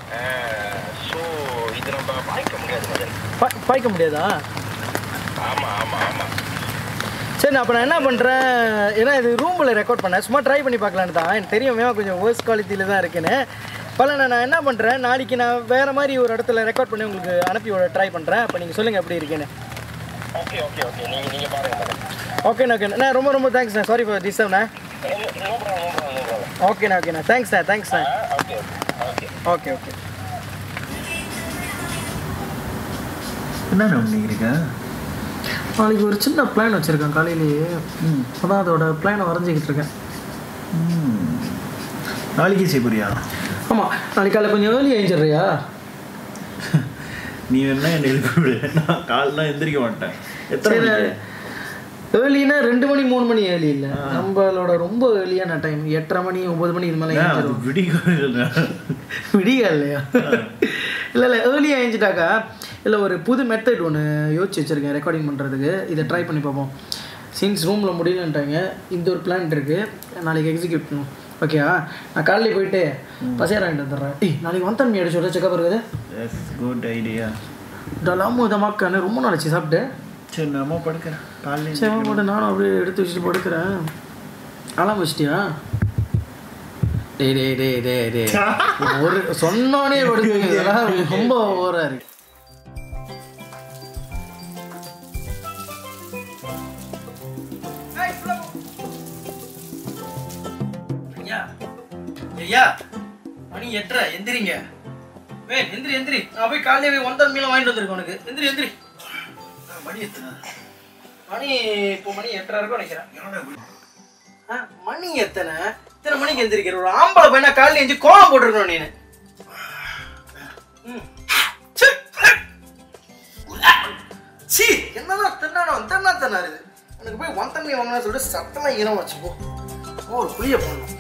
So இது நம்ம பாய்க்க முடியாது மதன் பா- பாய்க்க முடியாதா ஆமா ஆமா ஆமா சரி நான் அப்போ நான் என்ன பண்ணுறேன் ஏன்னா இது ரூமில் ரெக்கார்ட் பண்ணேன் சும்மா ட்ரை பண்ணி பார்க்கலான்னு தான் எனக்கு தெரியும் மேம் கொஞ்சம் வேர்ஸ் குவாலிட்டியில் தான் இருக்குன்னு பல நான் என்ன பண்ணுறேன் நாளைக்கு நான் வேறு மாதிரி ஒரு இடத்துல ரெக்கார்ட் பண்ணி உங்களுக்கு அனுப்பி ட்ரை பண்ணுறேன் அப்போ நீங்கள் சொல்லுங்கள் எப்படி இருக்குன்னு ஓகே ஓகே ஓகே நீங்க நீங்க பாருங்க மதன் ஓகேண்ணா ஓகேண்ணா ரொம்ப ரொம்ப தேங்க்ஸ்ண்ணா சாரி ஃபார் டிஸ்டர்ப்ண்ணா no problem no problem no problem ஓகேண்ணா ஓகேண்ணா தேங்க்ஸ்ண்ணா தேங்க்ஸ்ண்ணா ஓகே ஓகே ஓகே ஓகே என்ன பண்ணிக்கிறீங்க நாளைக்கு ஒரு சின்ன பிளான் வச்சுருக்கேன் காலையிலேயே அதான் அதோட பிளானை வரைஞ்சிக்கிட்டு இருக்கேன் நாளைக்கு செய்ய ஆமாம் நாளைக்கு காலையில் கொஞ்சம் ஏர்லி எழுந்திரியா நீ வேணா என்னை எழுப்பி விடு நான் காலைலாம் எந்திரிக்க மாட்டேன் எத்தனை சரி மணிக்கு ஏர்லினா ரெண்டு மணி மூணு மணி ஏர்லி இல்லை நம்மளோட ரொம்ப ஏர்லியான டைம் எட்டரை மணி ஒம்பது மணி இது மேலே ஏன் அது எழுந்திரும் விடிய விடியா இல்லையா இல்லை இல்லை ஏர்லியாக எழுந்துட்டாக்கா இல்லை ஒரு புது மெத்தட் ஒன்று யோசிச்சு வச்சுருக்கேன் ரெக்கார்டிங் பண்ணுறதுக்கு இதை ட்ரை பண்ணி பார்ப்போம் சின்ஸ் ரூமில் முடியலன்ட்டாங்க இந்த ஒரு பிளான் இருக்குது நாளைக்கு எக்ஸிக்யூட் பண்ணுவோம் ஓகேவா நான் காலையில் போயிட்டு பசேர வாங்கிட்டு வந்துடுறேன் ஏய் நாளைக்கு வந்தன் அடிச்சு விட செக்கப் இருக்குது எஸ் குட் ஐடியா டலாமு இதமாக்கான்னு ரொம்ப நாளைச்சு சாப்பிட்டு சரி நான் அம்மா படுக்கிறேன் காலையில் சரி போட்டு நானும் அப்படியே எடுத்து வச்சுட்டு படுக்கிறேன் அலாம் வச்சிட்டியா டேய் டேய் டேய் டேய் டேய் ஒரு சொன்னோனே படுக்குங்க இதெல்லாம் ரொம்ப ஓவரா இருக்கு ஐயா ஐயா மணி எட்டரை எந்திரிங்க வே எந்திரி எந்திரி நான் போய் காலையில போய் ஒன்றரை மீன் வாங்கிட்டு வந்திருக்கேன் உனக்கு எந்திரி எந்திரி ஆ, மணி எத்தனை மணி இப்போ மணி எட்டரை இருக்கும் நினைக்கிறேன் ஆ, மணி எத்தனை இத்தனை மணிக்கு எந்திரிக்கிற ஒரு ஆம்பளை பையனா காலையில எஞ்சி கோலம் போட்டிருக்கணும் நீனு ம். ச்சே. சீ என்னதான் தின்னானோ தின்னா தின்னாரு எனக்கு போய் ஒன் தண்ணி வாங்கினா சொல்லிட்டு சத்தமா ஈரம் வச்சுப்போ ஒரு புளிய போடணும்